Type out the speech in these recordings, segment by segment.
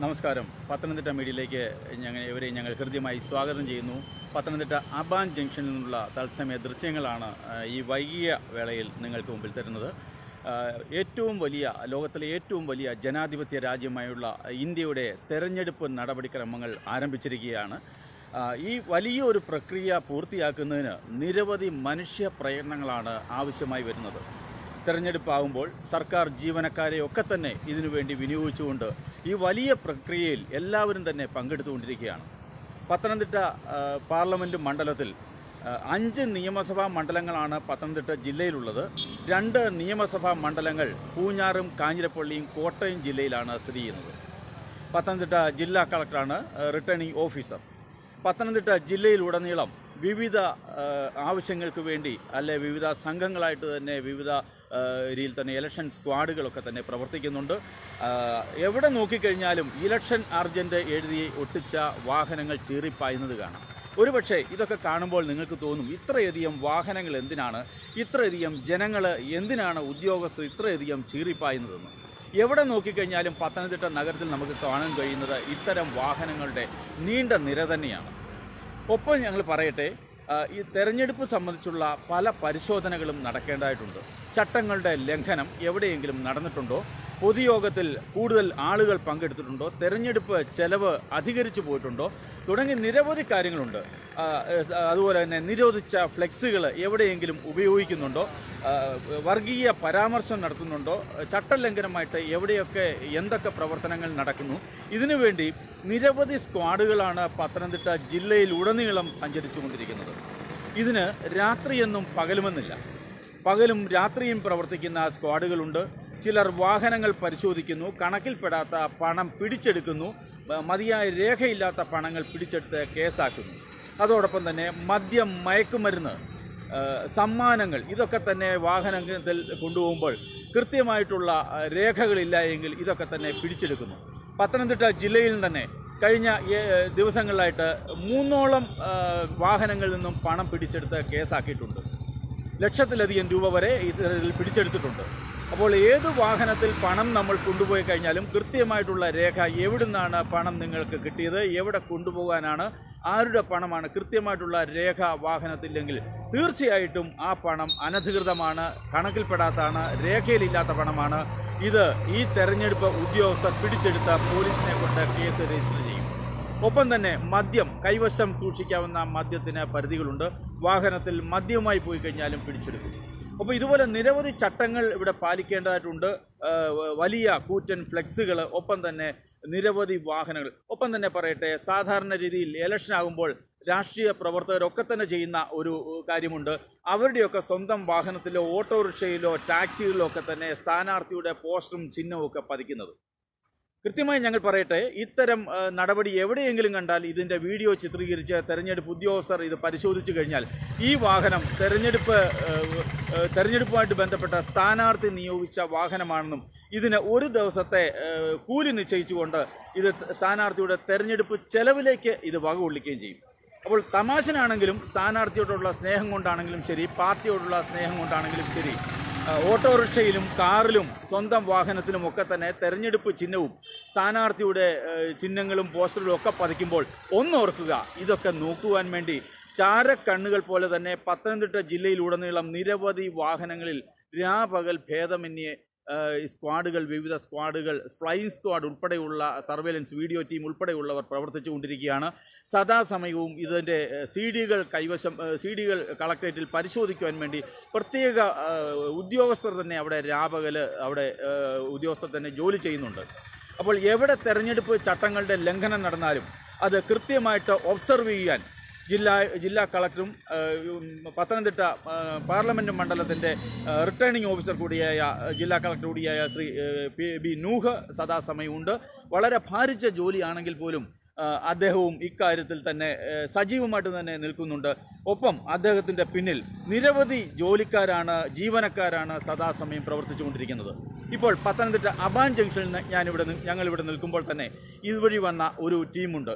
നമസ്കാരം പത്തനംതിട്ട മീഡിയയിലേക്ക് ഞങ്ങൾ ഇവരെ ഞങ്ങൾ ഹൃദ്യമായി സ്വാഗതം ചെയ്യുന്നു പത്തനംതിട്ട അബാൻ ജംഗ്ഷനിൽ നിന്നുള്ള തത്സമയ ദൃശ്യങ്ങളാണ് ആ, ഈ വൈകിയ വേളയിൽ നിങ്ങൾക്ക് മുമ്പിൽ തരുന്നത് ആ, ഏറ്റവും വലിയ ലോകത്തിലെ ഏറ്റവും വലിയ ജനാധിപത്യ രാജ്യമായുള്ള ഇന്ത്യയുടെ തെരഞ്ഞെടുപ്പ് നടപടിക്രമങ്ങൾ ആരംഭിച്ചിരിക്കുകയാണ് ആ, ഈ വലിയൊരു പ്രക്രിയ പൂർത്തിയാക്കുന്നതിന് നിരവധി മനുഷ്യ പ്രയത്നങ്ങളാണ് ആവശ്യമായി വരുന്നത് തെരഞ്ഞെടുപ്പാകുമ്പോൾ സർക്കാർ ജീവനക്കാരെ ഒക്കെ തന്നെ ഇതിനുവേണ്ടി വിനിയോഗിച്ചുകൊണ്ട് ഈ വലിയ പ്രക്രിയയിൽ എല്ലാവരും തന്നെ പങ്കെടുത്തുകൊണ്ടിരിക്കുകയാണ് പത്തനംതിട്ട ആ, പാർലമെൻറ്റ് മണ്ഡലത്തിൽ ആ, അഞ്ച് നിയമസഭാ മണ്ഡലങ്ങളാണ് പത്തനംതിട്ട ജില്ലയിലുള്ളത് രണ്ട് നിയമസഭാ മണ്ഡലങ്ങൾ പൂഞ്ഞാറും കാഞ്ഞിരപ്പള്ളിയും കോട്ടയം ജില്ലയിലാണ് സ്ഥിതി ചെയ്യുന്നത് പത്തനംതിട്ട ജില്ലാ കളക്ടറാണ് ആ, റിട്ടേണിംഗ് ഓഫീസർ പത്തനംതിട്ട ജില്ലയിലുടനീളം വിവിധ ആ, ആവശ്യങ്ങൾക്ക് വേണ്ടി അല്ലെ വിവിധ സംഘങ്ങളായിട്ട് തന്നെ വിവിധ ആ, രീതിയിൽ തന്നെ ഇലക്ഷൻ സ്ക്വാഡുകളൊക്കെ തന്നെ പ്രവർത്തിക്കുന്നുണ്ട് ആ, എവിടെ നോക്കിക്കഴിഞ്ഞാലും ഇലക്ഷൻ അർജൻറ്റ് എഴുതി ഒട്ടിച്ച വാഹനങ്ങൾ ചീറിപ്പായുന്നത് കാണാം ഒരുപക്ഷെ ഇതൊക്കെ കാണുമ്പോൾ നിങ്ങൾക്ക് തോന്നും ഇത്രയധികം വാഹനങ്ങൾ എന്തിനാണ് ഇത്രയധികം ജനങ്ങൾ എന്തിനാണ് ഉദ്യോഗസ്ഥർ ഇത്രയധികം ചീറിപ്പായുന്നതെന്ന് എവിടെ നോക്കിക്കഴിഞ്ഞാലും പത്തനംതിട്ട നഗരത്തിൽ നമുക്ക് കാണാൻ കഴിയുന്നത് ഇത്തരം വാഹനങ്ങളുടെ നീണ്ട നിര തന്നെയാണ് ഒപ്പം ഞങ്ങൾ പറയട്ടെ ആ, ഈ തെരഞ്ഞെടുപ്പ് സംബന്ധിച്ചുള്ള പല പരിശോധനകളും നടക്കേണ്ടതായിട്ടുണ്ട് ചട്ടങ്ങളുടെ ലംഘനം എവിടെയെങ്കിലും നടന്നിട്ടുണ്ടോ പൊതുയോഗത്തിൽ കൂടുതൽ ആളുകൾ പങ്കെടുത്തിട്ടുണ്ടോ തെരഞ്ഞെടുപ്പ് ചെലവ് അധികരിച്ചു പോയിട്ടുണ്ടോ തുടങ്ങി നിരവധി കാര്യങ്ങളുണ്ട് ആ, ഏഹ്, അതുപോലെ തന്നെ നിരോധിച്ച ഫ്ലെക്സുകൾ എവിടെയെങ്കിലും ഉപയോഗിക്കുന്നുണ്ടോ ആ, വർഗീയ പരാമർശം നടത്തുന്നുണ്ടോ ചട്ടലംഘനമായിട്ട് എവിടെയൊക്കെ എന്തൊക്കെ പ്രവർത്തനങ്ങൾ നടക്കുന്നു ഇതിനുവേണ്ടി നിരവധി സ്ക്വാഡുകളാണ് പത്തനംതിട്ട ജില്ലയിൽ ഉടനീളം സഞ്ചരിച്ചുകൊണ്ടിരിക്കുന്നത് ഇതിന് രാത്രിയെന്നും പകലുമെന്നില്ല പകലും രാത്രിയും പ്രവർത്തിക്കുന്ന സ്ക്വാഡുകളുണ്ട് ചിലർ വാഹനങ്ങൾ പരിശോധിക്കുന്നു കണക്കിൽപ്പെടാത്ത പണം പിടിച്ചെടുക്കുന്നു മ- മതിയായ രേഖയില്ലാത്ത പണങ്ങൾ പിടിച്ചെടുത്ത് കേസാക്കുന്നു അതോടൊപ്പം തന്നെ മദ്യം മയക്കുമരുന്ന് ആ, സമ്മാനങ്ങൾ ഇതൊക്കെ തന്നെ വാഹനത്തിൽ കൊണ്ടുപോകുമ്പോൾ കൃത്യമായിട്ടുള്ള ആ, രേഖകളില്ല എങ്കിൽ ഇതൊക്കെ തന്നെ പിടിച്ചെടുക്കുന്നു പത്തനംതിട്ട ജില്ലയിൽ തന്നെ കഴിഞ്ഞ ഏ, ദിവസങ്ങളിലായിട്ട് മൂന്നോളം ആ, വാഹനങ്ങളിൽ നിന്നും പണം പിടിച്ചെടുത്ത് കേസാക്കിയിട്ടുണ്ട് ലക്ഷത്തിലധികം രൂപ വരെ ഇതിൽ പിടിച്ചെടുത്തിട്ടുണ്ട് അപ്പോൾ ഏത് വാഹനത്തിൽ പണം നമ്മൾ കൊണ്ടുപോയി കഴിഞ്ഞാലും കൃത്യമായിട്ടുള്ള രേഖ എവിടുന്നാണ് പണം നിങ്ങൾക്ക് കിട്ടിയത് എവിടെ കൊണ്ടുപോകാനാണ് ആരുടെ പണമാണ് കൃത്യമായിട്ടുള്ള രേഖ വാഹനത്തില്ലെങ്കിൽ തീർച്ചയായിട്ടും ആ പണം അനധികൃതമാണ് കണക്കിൽപ്പെടാത്തതാണ് രേഖയിലില്ലാത്ത പണമാണ് ഇത് ഈ തെരഞ്ഞെടുപ്പ് ഉദ്യോഗസ്ഥർ പിടിച്ചെടുത്ത പോലീസിനെ കൊണ്ട് കേസ് രജിസ്റ്റർ ചെയ്യും ഒപ്പം തന്നെ മദ്യം കൈവശം സൂക്ഷിക്കാവുന്ന മദ്യത്തിന് പരിധികളുണ്ട് വാഹനത്തിൽ മദ്യവുമായി പോയി കഴിഞ്ഞാലും പിടിച്ചെടുക്കും അപ്പോൾ ഇതുപോലെ നിരവധി ചട്ടങ്ങൾ ഇവിടെ പാലിക്കേണ്ടതായിട്ടുണ്ട് ആ, വലിയ കൂറ്റൻ ഫ്ലെക്സുകൾ ഒപ്പം തന്നെ നിരവധി വാഹനങ്ങൾ ഒപ്പം തന്നെ പറയട്ടെ സാധാരണ രീതിയിൽ ഇലക്ഷൻ ആകുമ്പോൾ രാഷ്ട്രീയ പ്രവർത്തകരൊക്കെ തന്നെ ചെയ്യുന്ന ഒരു കാര്യമുണ്ട് അവരുടെയൊക്കെ സ്വന്തം വാഹനത്തിലോ ഓട്ടോറിക്ഷയിലോ ടാക്സികളിലോ ഒക്കെ തന്നെ സ്ഥാനാർത്ഥിയുടെ പോസ്റ്ററും ചിഹ്നവും ഒക്കെ പതിക്കുന്നത് കൃത്യമായി ഞങ്ങൾ പറയട്ടെ ഇത്തരം ആ, നടപടി എവിടെയെങ്കിലും കണ്ടാൽ ഇതിൻ്റെ വീഡിയോ ചിത്രീകരിച്ച് തെരഞ്ഞെടുപ്പ് ഉദ്യോഗസ്ഥർ ഇത് പരിശോധിച്ചു കഴിഞ്ഞാൽ ഈ വാഹനം തെരഞ്ഞെടുപ്പ് ആ, ആ, തെരഞ്ഞെടുപ്പുമായിട്ട് ബന്ധപ്പെട്ട സ്ഥാനാർത്ഥി നിയോഗിച്ച വാഹനമാണെന്നും ഇതിന് ഒരു ദിവസത്തെ ആ, കൂലി നിശ്ചയിച്ചുകൊണ്ട് ഇത് സ്ഥാനാർത്ഥിയുടെ തെരഞ്ഞെടുപ്പ് ചെലവിലേക്ക് ഇത് വകകൊള്ളിക്കുകയും ചെയ്യും അപ്പോൾ തമാശനാണെങ്കിലും സ്ഥാനാർത്ഥിയോടുള്ള സ്നേഹം കൊണ്ടാണെങ്കിലും ശരി പാർട്ടിയോടുള്ള സ്നേഹം കൊണ്ടാണെങ്കിലും ശരി ആ, ഓട്ടോറിക്ഷയിലും കാറിലും സ്വന്തം വാഹനത്തിലും ഒക്കെ തന്നെ തെരഞ്ഞെടുപ്പ് ചിഹ്നവും സ്ഥാനാർത്ഥിയുടെ ആ, ചിഹ്നങ്ങളും പോസ്റ്ററുകളും ഒക്കെ പതിക്കുമ്പോൾ ഒന്നോർക്കുക ഇതൊക്കെ നോക്കുവാൻ വേണ്ടി ചാരക്കണ്ണുകൾ പോലെ തന്നെ പത്തനംതിട്ട ജില്ലയിലുടനീളം നിരവധി വാഹനങ്ങളിൽ രാപകൽ ഭേദമന്യേ ആ, ഈ സ്ക്വാഡുകൾ വിവിധ സ്ക്വാഡുകൾ ഫ്ലൈയിങ് സ്ക്വാഡ് ഉൾപ്പെടെയുള്ള സർവേലൻസ് വീഡിയോ ടീം ഉൾപ്പെടെയുള്ളവർ പ്രവർത്തിച്ചുകൊണ്ടിരിക്കുകയാണ് സദാസമയവും ഇതിൻ്റെ സി ഡികൾ കൈവശം സി ഡികൾ കളക്ടറേറ്റിൽ പരിശോധിക്കുവാൻ വേണ്ടി പ്രത്യേക ആ, ഉദ്യോഗസ്ഥർ തന്നെ അവിടെ രാപകൽ അവിടെ ആ, ഉദ്യോഗസ്ഥർ തന്നെ ജോലി ചെയ്യുന്നുണ്ട് അപ്പോൾ എവിടെ തെരഞ്ഞെടുപ്പ് ചട്ടങ്ങളുടെ ലംഘനം നടന്നാലും അത് കൃത്യമായിട്ട് ഒബ്സർവ് ചെയ്യാൻ ജില്ലാ ജില്ലാ കളക്ടറും ആ, ഉം, പത്തനംതിട്ട ആ, പാർലമെൻറ്റ് മണ്ഡലത്തിൻ്റെ ആ, റിട്ടേണിംഗ് ഓഫീസർ കൂടിയായ ആ, ജില്ലാ കളക്ടർ കൂടിയായ ശ്രീ ആ, പി ബി നൂഹ് സദാസമയമുണ്ട് വളരെ ഭാരിച്ച ജോലിയാണെങ്കിൽ പോലും ആ, അദ്ദേഹവും ഇക്കാര്യത്തിൽ തന്നെ ആ, സജീവമായിട്ട് തന്നെ നിൽക്കുന്നുണ്ട് ഒപ്പം അദ്ദേഹത്തിൻ്റെ പിന്നിൽ നിരവധി ജോലിക്കാരാണ് ജീവനക്കാരാണ് സദാസമയം പ്രവർത്തിച്ചുകൊണ്ടിരിക്കുന്നത് ഇപ്പോൾ പത്തനംതിട്ട അബാൻ ജംഗ്ഷനിൽ നിന്ന് ഞാനിവിടെ നി- ഞങ്ങളിവിടെ നിൽക്കുമ്പോൾ തന്നെ ഇതുവഴി വന്ന ഒരു ടീമുണ്ട്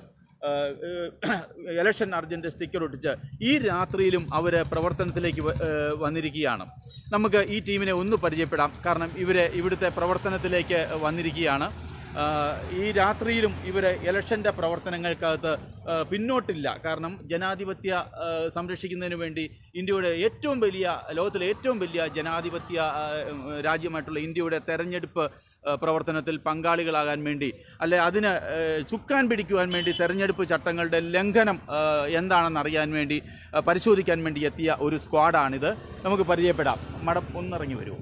ഇലക്ഷൻ അർജൻറ്റ് സ്റ്റിക്കർ ഒട്ടിച്ച് ഈ രാത്രിയിലും അവർ പ്രവർത്തനത്തിലേക്ക് വ- ഏഹ് വന്നിരിക്കുകയാണ് നമുക്ക് ഈ ടീമിനെ ഒന്ന് പരിചയപ്പെടാം കാരണം ഇവരെ ഇവിടുത്തെ പ്രവർത്തനത്തിലേക്ക് വന്നിരിക്കുകയാണ് ആ, ഈ രാത്രിയിലും ഇവർ ഇലക്ഷൻ്റെ പ്രവർത്തനങ്ങൾക്കകത്ത് ആ, പിന്നോട്ടില്ല കാരണം ജനാധിപത്യ ആ, സംരക്ഷിക്കുന്നതിന് വേണ്ടി ഇന്ത്യയുടെ ഏറ്റവും വലിയ ലോകത്തിലെ ഏറ്റവും വലിയ ജനാധിപത്യ ആ, രാജ്യമായിട്ടുള്ള ഇന്ത്യയുടെ തെരഞ്ഞെടുപ്പ് ആ, പ്രവർത്തനത്തിൽ പങ്കാളികളാകാൻ വേണ്ടി അല്ലെ അതിന് ആ, ചുക്കാൻ പിടിക്കുവാൻ വേണ്ടി തെരഞ്ഞെടുപ്പ് ചട്ടങ്ങളുടെ ലംഘനം ആ, എന്താണെന്ന് അറിയാൻ വേണ്ടി ആ, പരിശോധിക്കാൻ വേണ്ടി എത്തിയ ഒരു സ്ക്വാഡാണിത് നമുക്ക് പരിചയപ്പെടാം മടം ഒന്നിറങ്ങി വരുമോ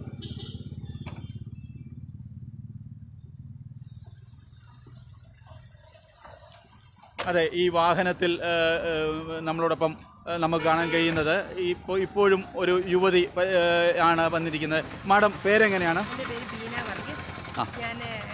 അതെ ഈ വാഹനത്തിൽ ആ, ആ, നമ്മളോടൊപ്പം ആ, നമുക്ക് കാണാൻ കഴിയുന്നത് ഇപ്പോൾ ഇപ്പോഴും ഒരു യുവതി ആ, ആണ് വന്നിരിക്കുന്നത് മാഡം പേരെങ്ങനെയാണ് എൻ്റെ പേര് ബീന വർഗീസ് ആ. ഞാൻ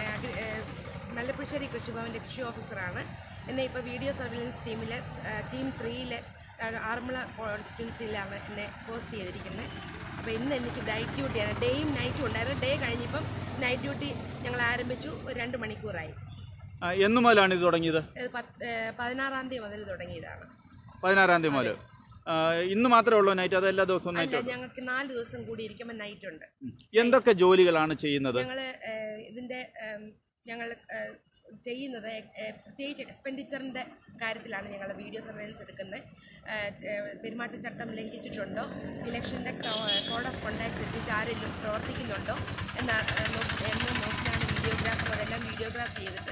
മല്ലപ്പുശ്ശേരി കൃഷിഭവൻ്റെ കൃഷി ഓഫീസറാണ് എന്നെ ഇപ്പോൾ വീഡിയോ സർവൈലൻസ് ടീമിൽ ടീം ത്രീയിൽ ആറന്മുള കോൺസ്റ്റിറ്റ്യൻസിയിലാണ് എന്നെ പോസ്റ്റ് ചെയ്തിരിക്കുന്നത് അപ്പോൾ ഇന്ന് എനിക്ക് നൈറ്റ് ഡ്യൂട്ടിയാണ് ഡേയും നൈറ്റും ഉണ്ടായിരുന്നു ഡേ കഴിഞ്ഞപ്പം നൈറ്റ് ഡ്യൂട്ടി ഞങ്ങൾ ആരംഭിച്ചു ഒരു രണ്ട് മണിക്കൂറായി ആ, എന്നു മുതലാണ് ഇത് തുടങ്ങിയത് ഇത് പത്ത് ഏഹ് പതിനാറാം തീയതി മുതൽ തുടങ്ങിയതാണ് പതിനാറാം തീയതി മുതൽ ആ, ഇന്ന് മാത്രമേ ഉള്ളൂ നൈറ്റ് അത് എല്ലാ ദിവസവും നൈറ്റ് അല്ല ഞങ്ങൾക്ക് നാല് ദിവസം കൂടി ഇരിക്കുമ്പോൾ നൈറ്റ് ഉണ്ട് എന്തൊക്കെ ജോലികളാണ് ചെയ്യുന്നത് ഞങ്ങൾ ഇതിൻ്റെ ഞങ്ങൾ ചെയ്യുന്നത് ഏഹ്, പ്രത്യേകിച്ച് എക്സ്പെൻഡിച്ചറിൻ്റെ കാര്യത്തിലാണ് ഞങ്ങൾ വീഡിയോ സർവൈലൻസ് എടുക്കുന്നത് ഏഹ്, ഏഹ്, പെരുമാറ്റച്ചട്ടം ലംഘിച്ചിട്ടുണ്ടോ ഇലക്ഷൻ്റെ കോഡ് ഓഫ് കോണ്ടാക്ട് തെറ്റിച്ച് ആരെങ്കിലും പ്രവർത്തിക്കുന്നുണ്ടോ എന്ന ഏഹ്, നോക്കി- എന്ന് നോക്കിയാണ് വീഡിയോഗ്രാഫർ അതെല്ലാം വീഡിയോഗ്രാഫ് ചെയ്തിട്ട്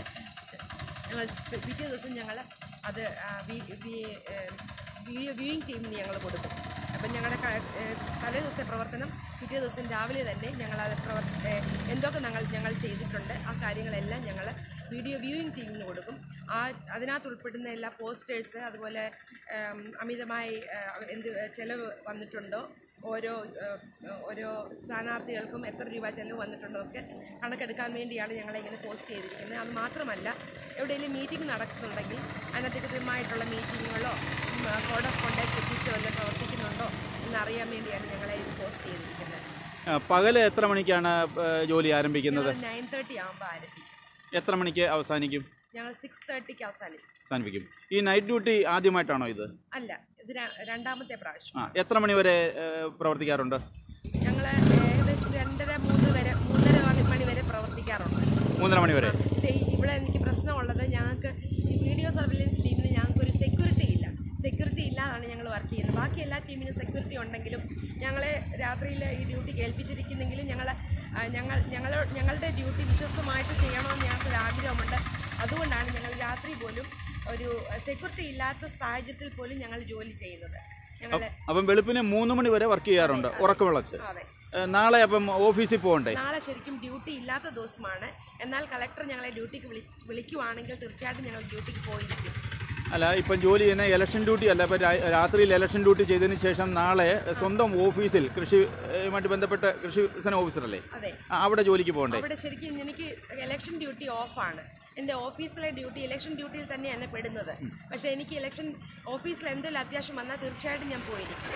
ഞങ്ങൾ പിറ്റേ ദിവസം ഞങ്ങൾ അത് ആ, വി- വി- ഏഹ്, വീഡിയോ വ്യൂയിങ് ടീമിന് ഞങ്ങൾ കൊടുക്കും അപ്പം ഞങ്ങളുടെ ക- ഏഹ്, തലേ ദിവസത്തെ പ്രവർത്തനം പിറ്റേ ദിവസം രാവിലെ തന്നെ ഞങ്ങൾ അത് പ്രവർ ഏഹ്, എന്തൊക്കെ ഞങ്ങൾ ഞങ്ങൾ ചെയ്തിട്ടുണ്ട് ആ കാര്യങ്ങളെല്ലാം ഞങ്ങൾ വീഡിയോ വ്യൂയിങ് ടീമിന് കൊടുക്കും ആ അതിനകത്ത് ഉൾപ്പെടുന്ന എല്ലാ പോസ്റ്റേഴ്സ് അതുപോലെ ഏം, അമിതമായി ഏഹ്, എന്ത് ചിലവ് വന്നിട്ടുണ്ടോ ഓരോ ഏഹ്, ഓരോ സ്ഥാനാർത്ഥികൾക്കും എത്ര രൂപ ചെലവ് വന്നിട്ടുണ്ടോ ഒക്കെ കണക്കെടുക്കാൻ വേണ്ടിയാണ് ഞങ്ങളെ ഇങ്ങനെ പോസ്റ്റ് ചെയ്തിരിക്കുന്നത് അത് മാത്രമല്ല എവിടെയെങ്കിലും മീറ്റിംഗ് നടക്കുന്നുണ്ടെങ്കിൽ അനധികൃതമായിട്ടുള്ള മീറ്റിങ്ങുകളോ കോഡ് ഓഫ് കോണ്ടാക്ട് എത്തിച്ചോ വല്ലതും പ്രവർത്തിക്കുന്നുണ്ടോ എന്നറിയാൻ വേണ്ടിയാണ് ഞങ്ങളെ ഇത് പോസ്റ്റ് ചെയ്തിരിക്കുന്നത് ആ, പകല് എത്ര മണിക്കാണ് ആ, ജോലി ആരംഭിക്കുന്നത് ഞങ്ങൾ നയൻ തേർട്ടി ആകുമ്പോൾ ആരംഭിക്കും എത്ര മണിക്ക് അവസാനിക്കും ഞങ്ങൾ സിക്സ് തേർട്ടിക്ക് അവസാനിക്കും അവസാനിപ്പിക്കും ഈ നൈറ്റ് ഡ്യൂട്ടി ആദ്യമായിട്ടാണോ ഇത് അല്ല ഇത് ര- രണ്ടാമത്തെ പ്രാവശ്യം ആ എത്ര മണി വരെ ആ, പ്രവർത്തിക്കാറുണ്ട് ഞങ്ങൾ ഏകദേശം രണ്ടര മൂന്ന് വരെ മൂന്നര മണി- മണി വരെ പ്രവർത്തിക്കാറുണ്ട് മൂന്നര മണി വരെ പക്ഷേ ഇവിടെ എനിക്ക് പ്രശ്നമുള്ളത് ഞങ്ങൾക്ക് ഈ വീഡിയോ സർവൈലൻസ് ടീമിന് ഞങ്ങൾക്ക് ഒരു സെക്യൂരിറ്റി ഇല്ല സെക്യൂരിറ്റി ഇല്ലാതാണ് ഞങ്ങൾ വർക്ക് ചെയ്യുന്നത് ബാക്കി എല്ലാ ടീമിനും സെക്യൂരിറ്റി ഉണ്ടെങ്കിലും ഞങ്ങളെ രാത്രിയിൽ ഈ ഡ്യൂട്ടി കേൾപ്പിച്ചിരിക്കുന്നെങ്കിലും ഞങ്ങൾ ഞങ്ങൾ ഞങ്ങൾ ഞങ്ങളുടെ ഡ്യൂട്ടി വിശ്വസ്തമായിട്ട് ചെയ്യണമെന്ന് ഞങ്ങൾക്കൊരു ആഗ്രഹമുണ്ട് അതുകൊണ്ടാണ് ഞങ്ങൾ രാത്രി പോലും ഒരു സെക്യൂരിറ്റി ഇല്ലാത്ത സാഹചര്യത്തിൽ പോലും ഞങ്ങൾ ജോലി ചെയ്യുന്നത് ഞങ്ങൾ അപ്പം വെളുപ്പിന് മൂന്ന് മണി വരെ വർക്ക് ചെയ്യാറുണ്ട് ഉറക്കവിളച്ച് അതെ ഏ, നാളെ അപ്പം ഓഫീസിൽ പോകണ്ടേ നാളെ ശരിക്കും ഡ്യൂട്ടി ഇല്ലാത്ത ദിവസമാണ് എന്നാൽ കളക്ടർ ഞങ്ങളെ ഡ്യൂട്ടിക്ക് വിളി വിളിക്കുവാണെങ്കിൽ തീർച്ചയായിട്ടും ഞങ്ങൾ ഡ്യൂട്ടിക്ക് പോയിരിക്കും അല്ല ഇപ്പം ജോലി ചെയ്യുന്ന ഇലക്ഷൻ ഡ്യൂട്ടി അല്ല ഇപ്പം രാ- രാത്രിയിൽ ഇലക്ഷൻ ഡ്യൂട്ടി ചെയ്തതിന് ശേഷം നാളെ സ്വന്തം ഓഫീസിൽ കൃഷിയുമായിട്ട് ബന്ധപ്പെട്ട കൃഷി വികസന ഓഫീസറല്ലേ അതെ ആ, അവിടെ ജോലിക്ക് പോകണ്ടേ അവിടെ ശരിക്കും എനിക്ക് ഇലക്ഷൻ ഡ്യൂട്ടി ഓഫാണ് എൻ്റെ ഓഫീസിലെ ഡ്യൂട്ടി ഇലക്ഷൻ ഡ്യൂട്ടിയിൽ തന്നെയാണ് പെടുന്നത് പക്ഷേ എനിക്ക് ഇലക്ഷൻ ഓഫീസിൽ എന്തെങ്കിലും അത്യാവശ്യം വന്നാൽ തീർച്ചയായിട്ടും ഞാൻ പോയിരിക്കും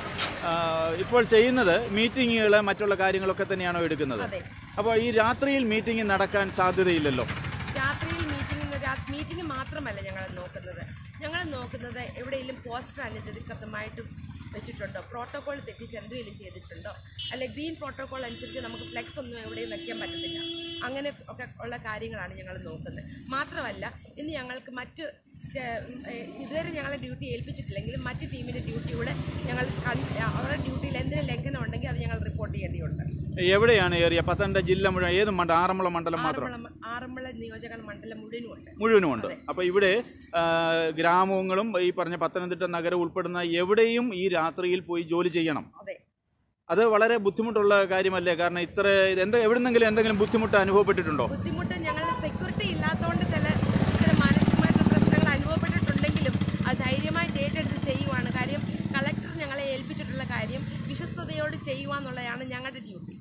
ആ, ഇപ്പോൾ ചെയ്യുന്നത് മീറ്റിങ്ങുകൾ മറ്റുള്ള കാര്യങ്ങളൊക്കെ തന്നെയാണോ എടുക്കുന്നത് അതെ അപ്പോൾ ഈ രാത്രിയിൽ മീറ്റിംഗ് നടക്കാൻ സാധ്യതയില്ലല്ലോ രാത്രിയിൽ മീറ്റിംഗ് മീറ്റിംഗ് മാത്രമല്ല ഞങ്ങൾ നോക്കുന്നത് ഞങ്ങൾ നോക്കുന്നത് എവിടെയെങ്കിലും പോസ്റ്റർ അനധികൃതമായിട്ട് വെച്ചിട്ടുണ്ടോ പ്രോട്ടോകോൾ തെറ്റിച്ച് എന്തെങ്കിലും ചെയ്തിട്ടുണ്ടോ അല്ലെ ഗ്രീൻ പ്രോട്ടോകോൾ അനുസരിച്ച് നമുക്ക് ഫ്ലെക്സ് ഒന്നും എവിടെയും വെക്കാൻ പറ്റത്തില്ല അങ്ങനെ ഒക്കെ ഉള്ള കാര്യങ്ങളാണ് ഞങ്ങൾ നോക്കുന്നത് മാത്രമല്ല ഇനി ഞങ്ങൾക്ക് മറ്റ് ചെ- ഏ, ഇതുവരെ ഞങ്ങളെ ഡ്യൂട്ടി ഏൽപ്പിച്ചിട്ടില്ലെങ്കിലും മറ്റ് ടീമിൻ്റെ ഡ്യൂട്ടിയുടെ ഞങ്ങൾ കൺ- അവരുടെ ഡ്യൂട്ടിയിൽ എന്തെങ്കിലും ലംഘനം ഉണ്ടെങ്കിൽ അത് ഞങ്ങൾ റിപ്പോർട്ട് ചെയ്യേണ്ടിയുണ്ട് എവിടെയാണ് ഏറിയ പത്തനംതിട്ട ജില്ല മുഴുവൻ ഏത് മണ്ഡലം ആറന്മുള മണ്ഡലം മാത്രം ആറന്മുള ആറന്മുള നിയോജക മണ്ഡലം മുഴുവനും ഉണ്ട് മുഴുവനും ഉണ്ട് അപ്പോൾ ഇവിടെ ആ, ഗ്രാമങ്ങളും ഈ പറഞ്ഞ പത്തനംതിട്ട നഗരം ഉൾപ്പെടുന്ന എവിടെയും ഈ രാത്രിയിൽ പോയി ജോലി ചെയ്യണം അതെ അത് വളരെ ബുദ്ധിമുട്ടുള്ള കാര്യമല്ലേ കാരണം ഇത്ര ഇത് എന്താ എവിടുന്നെങ്കിലും എന്തെങ്കിലും ബുദ്ധിമുട്ട് അനുഭവപ്പെട്ടിട്ടുണ്ടോ ബുദ്ധിമുട്ട് ഞങ്ങൾ സെക്യൂരിറ്റി ഇല്ലാത്തതുകൊണ്ട് ചില ചില മാനസികമായിട്ടുള്ള പ്രശ്നങ്ങൾ അനുഭവപ്പെട്ടിട്ടുണ്ടെങ്കിലും അത് ധൈര്യമായി ഏറ്റെടുത്ത് ചെയ്യുവാണ് കാര്യം കളക്ടർ ഞങ്ങളെ ഏൽപ്പിച്ചിട്ടുള്ള കാര്യം വിശ്വസ്തയോട് ചെയ്യുക എന്നുള്ളതാണ് ഞങ്ങളുടെ ഡ്യൂട്ടി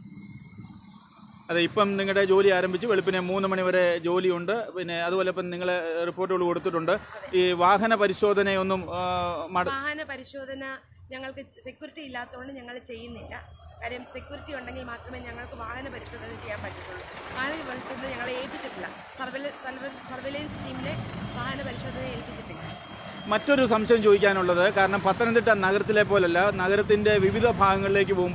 അതെ ഇപ്പം നിങ്ങളുടെ ജോലി ആരംഭിച്ചു വെളുപ്പിനെ മൂന്ന് മണി വരെ ജോലിയുണ്ട് പിന്നെ അതുപോലെ ഇപ്പം നിങ്ങൾ റിപ്പോർട്ടുകൾ കൊടുത്തിട്ടുണ്ട് ഈ വാഹന പരിശോധനയൊന്നും ആ, മട- വാഹന പരിശോധന ഞങ്ങൾക്ക് സെക്യൂരിറ്റി ഇല്ലാത്തതുകൊണ്ട് ഞങ്ങൾ ചെയ്യുന്നില്ല കാര്യം സെക്യൂരിറ്റി ഉണ്ടെങ്കിൽ മാത്രമേ ഞങ്ങൾക്ക് വാഹന പരിശോധന ചെയ്യാൻ പറ്റത്തുള്ളൂ വാഹന പരിശോധന ഞങ്ങളെ ഏൽപ്പിച്ചിട്ടില്ല സർവൈലൻസ് സർവൈലൻസ് ടീമിനെ വാഹന പരിശോധന ഏൽപ്പിച്ചിട്ടില്ല മറ്റൊരു സംശയം ചോദിക്കാനുള്ളത് കാരണം പത്തനംതിട്ട നഗരത്തിലെ പോലല്ല നഗരത്തിൻ്റെ വിവിധ ഭാഗങ്ങളിലേക്ക് പോകുമ്പോൾ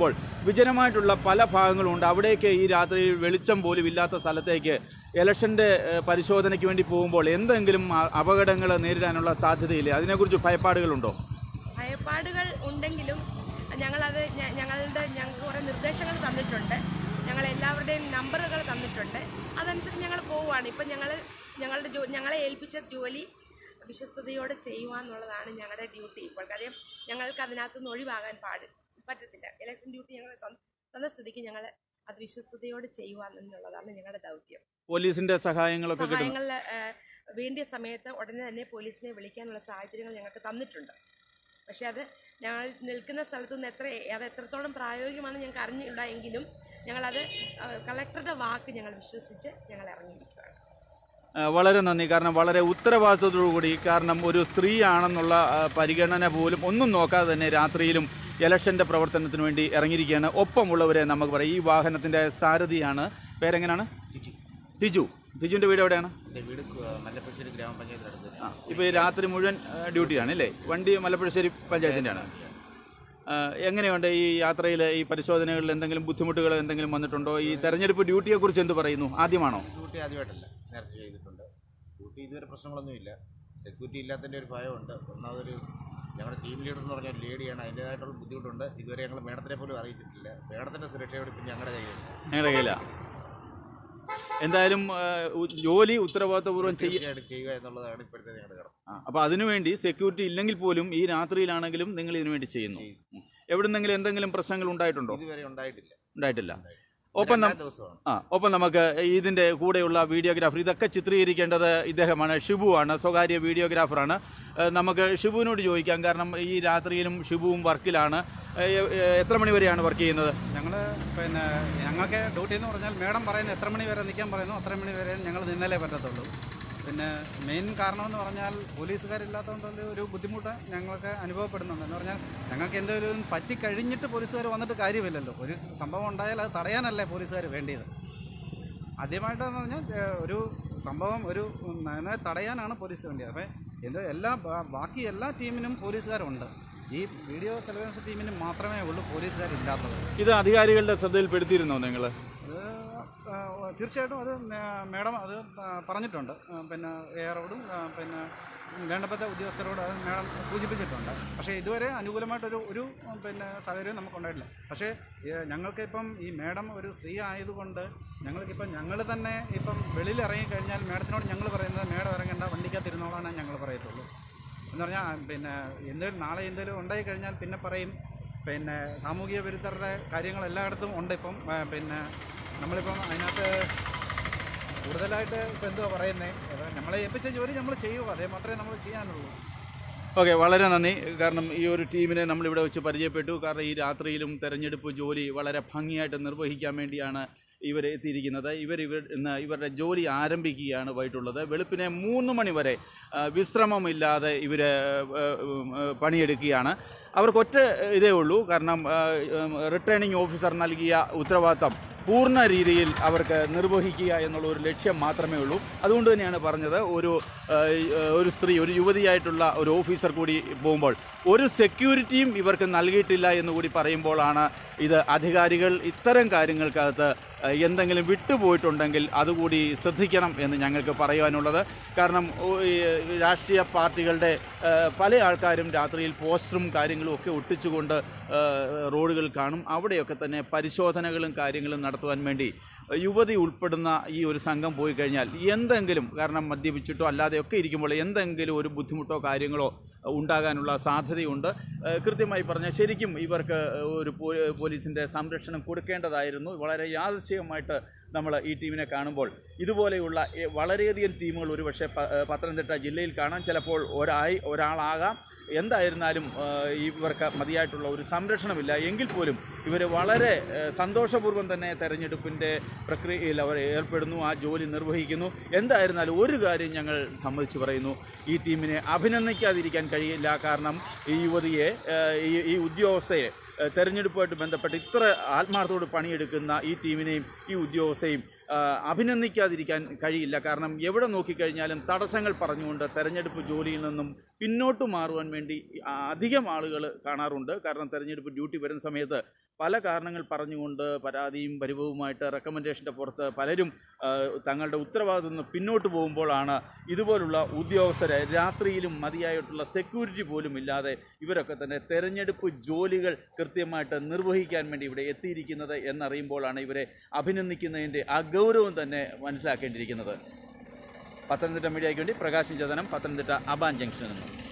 വിജനമായിട്ടുള്ള പല ഭാഗങ്ങളുണ്ട് അവിടേക്ക് ഈ രാത്രിയിൽ വെളിച്ചം പോലും ഇല്ലാത്ത സ്ഥലത്തേക്ക് ഇലക്ഷൻ്റെ ഏഹ്, പരിശോധനയ്ക്ക് വേണ്ടി പോകുമ്പോൾ എന്തെങ്കിലും അപകടങ്ങൾ നേരിടാനുള്ള സാധ്യതയില്ലേ അതിനെക്കുറിച്ച് ഭയപ്പാടുകളുണ്ടോ ഭയപ്പാടുകൾ ഉണ്ടെങ്കിലും ഞങ്ങളത് ഞ- ഞങ്ങളുടെ ഞങ്ങൾക്ക് കുറേ നിർദ്ദേശങ്ങൾ തന്നിട്ടുണ്ട് ഞങ്ങൾ എല്ലാവരുടെയും നമ്പറുകൾ തന്നിട്ടുണ്ട് അതനുസരിച്ച് ഞങ്ങൾ പോവുകയാണ് ഇപ്പം ഞങ്ങൾ ഞങ്ങളുടെ ജോ ഞങ്ങളെ ഏൽപ്പിച്ച ജോലി വിശ്വസ്തയോടെ ചെയ്യുക എന്നുള്ളതാണ് ഞങ്ങളുടെ ഡ്യൂട്ടി ഇപ്പോൾ കാര്യം ഞങ്ങൾക്ക് അതിനകത്ത് നിന്ന് ഒഴിവാകാൻ പാട് പറ്റത്തില്ല ഇലക്ഷൻ ഡ്യൂട്ടി ഞങ്ങൾ തന്ന തന്ന സ്ഥിതിക്ക് ഞങ്ങൾ അത് വിശ്വസ്തയോടെ ചെയ്യുക എന്നുള്ളതാണ് ഞങ്ങളുടെ ദൗത്യം പോലീസിന്റെ സഹായങ്ങളൊക്കെ കിട്ടുന്നു സഹായങ്ങളിൽ വേണ്ടിയ സമയത്ത് ഉടനെ തന്നെ പോലീസിനെ വിളിക്കാനുള്ള സാഹചര്യങ്ങൾ ഞങ്ങൾക്ക് തന്നിട്ടുണ്ട് പക്ഷേ അത് ഞങ്ങൾ നിൽക്കുന്ന സ്ഥലത്തു നിന്ന് എത്ര അത് എത്രത്തോളം പ്രായോഗികമാണെന്ന് ഞങ്ങൾക്ക് അറിഞ്ഞില്ല എങ്കിലും ഞങ്ങളത് ആ, കളക്ടറുടെ വാക്ക് ഞങ്ങൾ വിശ്വസിച്ച് ഞങ്ങൾ ഇറങ്ങിയിരിക്കുകയാണ് ആ, വളരെ നന്ദി കാരണം വളരെ ഉത്തരവാദിത്തത്തോടുകൂടി കാരണം ഒരു സ്ത്രീ ആണെന്നുള്ള ആ, പരിഗണന പോലും ഒന്നും നോക്കാതെ തന്നെ രാത്രിയിലും ഇലക്ഷൻ്റെ പ്രവർത്തനത്തിന് വേണ്ടി ഇറങ്ങിയിരിക്കുകയാണ് ഒപ്പമുള്ളവരെ നമുക്ക് പറയാം ഈ വാഹനത്തിൻ്റെ സാരഥിയാണ് പേരെങ്ങനെയാണ് ടിജു ടിജുവിൻ്റെ വീട് എവിടെയാണ് എൻ്റെ വീട് കു- മല്ലപ്പശ്ശേരി ഗ്രാമപഞ്ചായത്തിനടുത്ത് ആ ഇപ്പോൾ ഈ രാത്രി മുഴുവൻ ആ, ഡ്യൂട്ടിയാണ് അല്ലേ വണ്ടി മലപ്പുഴശ്ശേരി പഞ്ചായത്തിൻ്റെയാണ് എങ്ങനെയുണ്ട് ഈ യാത്രയിൽ ഈ പരിശോധനകളിൽ എന്തെങ്കിലും ബുദ്ധിമുട്ടുകൾ എന്തെങ്കിലും വന്നിട്ടുണ്ടോ ഈ തെരഞ്ഞെടുപ്പ് ഡ്യൂട്ടിയെക്കുറിച്ച് എന്ത് പറയുന്നു ആദ്യമാണോ ഡ്യൂട്ടി ആദ്യമായിട്ടല്ല നേരത്തെ ചെയ്തിട്ടുണ്ട് ഡ്യൂട്ടി ഇതുവരെ പ്രശ്നങ്ങളൊന്നുമില്ല സെക്യൂരിറ്റി ഇല്ലാത്തതിൻ്റെ ഒരു ഭയമുണ്ട് ഒന്നാമതൊരു ഞങ്ങളുടെ ടീം ലീഡർ എന്ന് പറഞ്ഞ ഒരു ലേഡിയാണ് അതിൻ്റേതായിട്ടുള്ള ബുദ്ധിമുട്ടുണ്ട് ഇതുവരെ ഞങ്ങൾ മേഡത്തിനെ പോലും അറിയിച്ചിട്ടില്ല മേഡത്തിൻ്റെ സുരക്ഷയോട് ഇപ്പം ഞങ്ങളുടെ കയ്യിലുണ്ട് ഞങ്ങളുടെ കയ്യിലാണ് എന്തായാലും ആ, ഉ- ജോലി ഉത്തരവാദിത്തപൂർവ്വം ചെയ്യ തീർച്ചയായിട്ടും ചെയ്യുക എന്നുള്ളതാണ് ഇപ്പോഴത്തെ ഞങ്ങളുടെ കടമ ആ, അപ്പോൾ അതിനുവേണ്ടി സെക്യൂരിറ്റി ഇല്ലെങ്കിൽ പോലും ഈ രാത്രിയിലാണെങ്കിലും നിങ്ങൾ ഇതിനു വേണ്ടി ചെയ്യുന്നു ചെയ്യും. ഉം. എവിടുന്നെങ്കിലും എന്തെങ്കിലും പ്രശ്നങ്ങൾ ഉണ്ടായിട്ടുണ്ടോ ഇതുവരെ ഉണ്ടായിട്ടില്ല ഉണ്ടായിട്ടില്ല ഒപ്പം നം- രണ്ടാം ദിവസമാണ് ആ ഒപ്പം നമുക്ക് ഇതിന്റെ കൂടെയുള്ള വീഡിയോഗ്രാഫർ ഇതൊക്കെ ചിത്രീകരിക്കേണ്ടത് ഇദ്ദേഹമാണ് ഷിബുവാണ് സ്വകാര്യ വീഡിയോഗ്രാഫറാണ് ഏഹ് നമുക്ക് ഷിബുവിനോട് ചോദിക്കാം കാരണം ഈ രാത്രിയിലും ഷിബുവും വർക്കിലാണ് ഏഹ് ഏഹ് എത്ര മണി വരെയാണ് വർക്ക് ചെയ്യുന്നത് ഞങ്ങൾ പിന്നെ ഞങ്ങൾക്ക് ഡ്യൂട്ടി എന്ന് പറഞ്ഞാൽ മേഡം പറയുന്നത് എത്ര മണി വരെ നിൽക്കാൻ പറയുന്നു അത്ര മണി വരെ ഞങ്ങൾ നിന്നാലേ പറ്റത്തുള്ളൂ പിന്നെ മെയിൻ കാരണമെന്ന് പറഞ്ഞാൽ പോലീസുകാരില്ലാത്തതുകൊണ്ട് ഒരു ബുദ്ധിമുട്ട് ഞങ്ങൾക്ക് അനുഭവപ്പെടുന്നുണ്ട് എന്ന് പറഞ്ഞാൽ ഞങ്ങൾക്ക് എന്തെങ്കിലും പറ്റിക്കഴിഞ്ഞിട്ട് പോലീസുകാർ വന്നിട്ട് കാര്യമില്ലല്ലോ ഒരു സംഭവം ഉണ്ടായാൽ അത് തടയാനല്ലേ പോലീസുകാർ വേണ്ടിയത് ആദ്യമായിട്ടെന്ന് പറഞ്ഞാൽ ഏഹ്, ഒരു സംഭവം ഒരു ഉം, അതിനെ തടയാനാണ് പോലീസ് വേണ്ടിയത് അപ്പോൾ എന്ത് എല്ലാ ബാ- ബാക്കി എല്ലാ ടീമിനും പോലീസുകാരുണ്ട് ഈ വീഡിയോ സർവൈലൻസ് ടീമിന് മാത്രമേ ഉള്ളൂ പോലീസുകാരില്ലാത്തത് ഇത് അധികാരികളുടെ ശ്രദ്ധയിൽപ്പെടുത്തിയിരുന്നോ നിങ്ങൾ അത് ആ, തീർച്ചയായിട്ടും അത് മേ- മേഡം അത് ആ, പറഞ്ഞിട്ടുണ്ട് ആ, പിന്നെ എ റോഡും ആ, പിന്നെ വേണ്ടപ്പെട്ട ഉദ്യോഗസ്ഥരോട് അത് മേഡം സൂചിപ്പിച്ചിട്ടുണ്ട് പക്ഷേ ഇതുവരെ അനുകൂലമായിട്ടൊരു ഒരു ഉം, പിന്നെ സാഹചര്യം നമുക്കുണ്ടായിട്ടില്ല പക്ഷേ ഏ, ഞങ്ങൾക്കിപ്പം ഈ മേഡം ഒരു സ്ത്രീ ആയതുകൊണ്ട് ഞങ്ങൾക്കിപ്പം ഞങ്ങൾ തന്നെ ഇപ്പം വെളിയിൽ ഇറങ്ങിക്കഴിഞ്ഞാൽ മേഡത്തിനോട് ഞങ്ങൾ പറയുന്നത് മേഡം ഇറങ്ങേണ്ട വണ്ടിക്കകത്ത് ഇരുന്നോളാനേ ഞങ്ങൾ പറയത്തുള്ളൂ എന്ന് പറഞ്ഞാൽ പിന്നെ എന്തെങ്കിലും നാളെ എന്തെങ്കിലും ഉണ്ടായി കഴിഞ്ഞാൽ പിന്നെ പറയും പിന്നെ സാമൂഹിക വിരുദ്ധരുടെ കാര്യങ്ങൾ എല്ലായിടത്തും ഉണ്ട് ഇപ്പം ആ, പിന്നെ നമ്മളിപ്പം അതിനകത്ത് കൂടുതലായിട്ട് ഇപ്പം എന്തുവാ പറയുന്നത് നമ്മളെ ഏൽപ്പിച്ച ജോലി നമ്മൾ ചെയ്യുക അതേ മാത്രമേ നമ്മൾ ചെയ്യാനുള്ളൂ ഓക്കെ വളരെ നന്ദി കാരണം ഈ ഒരു ടീമിനെ നമ്മളിവിടെ വെച്ച് പരിചയപ്പെട്ടു കാരണം ഈ രാത്രിയിലും തെരഞ്ഞെടുപ്പ് ജോലി വളരെ ഭംഗിയായിട്ട് നിർവഹിക്കാൻ വേണ്ടിയാണ് ഇവർ എത്തിയിരിക്കുന്നത് ഇവർ ഇവർ ഇന്ന് ഇവരുടെ ജോലി ആരംഭിക്കുകയാണ് വൈകിട്ടുള്ളത് വെളുപ്പിനെ മൂന്ന് മണി വരെ ആ, വിശ്രമമില്ലാതെ ഇവർ പണിയെടുക്കുകയാണ് അവർക്ക് ഒറ്റ ഇതേ ഉള്ളൂ കാരണം റിട്ടേണിംഗ് ഓഫീസർ നൽകിയ ഉത്തരവാദിത്തം പൂർണ്ണ രീതിയിൽ അവർക്ക് നിർവഹിക്കുക എന്നുള്ള ഒരു ലക്ഷ്യം മാത്രമേ ഉള്ളൂ അതുകൊണ്ട് തന്നെയാണ് പറഞ്ഞത് ഒരു ആ, ഒരു സ്ത്രീ ഒരു യുവതിയായിട്ടുള്ള ഒരു ഓഫീസർ കൂടി പോകുമ്പോൾ ഒരു സെക്യൂരിറ്റിയും ഇവർക്ക് നൽകിയിട്ടില്ല എന്ന് കൂടി പറയുമ്പോഴാണ് ഇത് അധികാരികൾ ഇത്തരം കാര്യങ്ങൾക്കകത്ത് ആ, എന്തെങ്കിലും വിട്ടുപോയിട്ടുണ്ടെങ്കിൽ അതുകൂടി ശ്രദ്ധിക്കണം എന്ന് ഞങ്ങൾക്ക് പറയുവാനുള്ളത് കാരണം ഓ, ഈ രാഷ്ട്രീയ പാർട്ടികളുടെ ആ, പല ആൾക്കാരും രാത്രിയിൽ പോസ്റ്ററും കാര്യങ്ങളും ഒക്കെ ഒട്ടിച്ചുകൊണ്ട് ആ, റോഡുകൾ കാണും അവിടെയൊക്കെ തന്നെ പരിശോധനകളും കാര്യങ്ങളും നടത്തുവാൻ വേണ്ടി യുവതി ഉൾപ്പെടുന്ന ഈ ഒരു സംഘം പോയി കഴിഞ്ഞാൽ എന്തെങ്കിലും കാരണം മദ്യപിച്ചിട്ടോ അല്ലാതെയൊക്കെ ഇരിക്കുമ്പോൾ എന്തെങ്കിലും ഒരു ബുദ്ധിമുട്ടോ കാര്യങ്ങളോ ഉണ്ടാകാനുള്ള സാധ്യതയുണ്ട് ഏഹ് കൃത്യമായി പറഞ്ഞാൽ ശരിക്കും ഇവർക്ക് ഒരു പോ- പോലീസിൻ്റെ സംരക്ഷണം കൊടുക്കേണ്ടതായിരുന്നു വളരെ യാദൃശ്ചികമായിട്ട് നമ്മൾ ഈ ടീമിനെ കാണുമ്പോൾ ഇതുപോലെയുള്ള എ- വളരെയധികം ടീമുകൾ ഒരുപക്ഷെ പ- ഏഹ് പത്തനംതിട്ട ജില്ലയിൽ കാണാം ചിലപ്പോൾ ഒരായി ഒരാളാകാം എന്തായിരുന്നാലും ഏഹ് ഇവർക്ക് മതിയായിട്ടുള്ള ഒരു സംരക്ഷണമില്ല എങ്കിൽ പോലും ഇവർ വളരെ ഏഹ് സന്തോഷപൂർവ്വം തന്നെ തെരഞ്ഞെടുപ്പിൻ്റെ പ്രക്രിയയിൽ അവർ ഏർപ്പെടുന്നു ആ ജോലി നിർവഹിക്കുന്നു എന്തായിരുന്നാലും ഒരു കാര്യം ഞങ്ങൾ സമ്മതിച്ചു പറയുന്നു ഈ ടീമിനെ അഭിനന്ദിക്കാതിരിക്കാൻ കഴിയില്ല കാരണം ഈ യുവതിയെ ഏഹ് ഈ ഈ ഉദ്യോഗസ്ഥയെ ഏഹ് തെരഞ്ഞെടുപ്പുമായിട്ട് ബന്ധപ്പെട്ട് ഇത്ര ആത്മാർത്ഥത്തോട് പണിയെടുക്കുന്ന ഈ ടീമിനെയും ഈ ഉദ്യോഗസ്ഥയും ആ, അഭിനന്ദിക്കാതിരിക്കാൻ കഴിയില്ല കാരണം എവിടെ നോക്കിക്കഴിഞ്ഞാലും തടസ്സങ്ങൾ പറഞ്ഞുകൊണ്ട് തെരഞ്ഞെടുപ്പ് ജോലിയിൽ നിന്നും പിന്നോട്ട് മാറുവാൻ വേണ്ടി ആ, അധികം ആളുകൾ കാണാറുണ്ട് കാരണം തെരഞ്ഞെടുപ്പ് ഡ്യൂട്ടി വരുന്ന സമയത്ത് പല കാരണങ്ങൾ പറഞ്ഞുകൊണ്ട് പരാതിയും പരിഭവവുമായിട്ട് റെക്കമെൻഡേഷൻ്റെ പുറത്ത് പലരും ആ, തങ്ങളുടെ ഉത്തരവാദിത്വം നിന്ന് പിന്നോട്ട് പോകുമ്പോഴാണ് ഇതുപോലുള്ള ഉദ്യോഗസ്ഥരെ രാത്രിയിലും മതിയായിട്ടുള്ള സെക്യൂരിറ്റി പോലും ഇല്ലാതെ ഇവരൊക്കെ തന്നെ തെരഞ്ഞെടുപ്പ് ജോലികൾ കൃത്യമായിട്ട് നിർവഹിക്കാൻ വേണ്ടി ഇവിടെ എത്തിയിരിക്കുന്നത് എന്നറിയുമ്പോഴാണ് ഇവരെ അഭിനന്ദിക്കുന്നതിൻ്റെ ആ ഗൗരവം തന്നെ മനസ്സിലാക്കേണ്ടിയിരിക്കുന്നത് പത്തനംതിട്ട മീഡിയയ്ക്ക് വേണ്ടി പ്രകാശൻ ചതനം പത്തനംതിട്ട അബാൻ ജംഗ്ഷനിൽ നിന്നും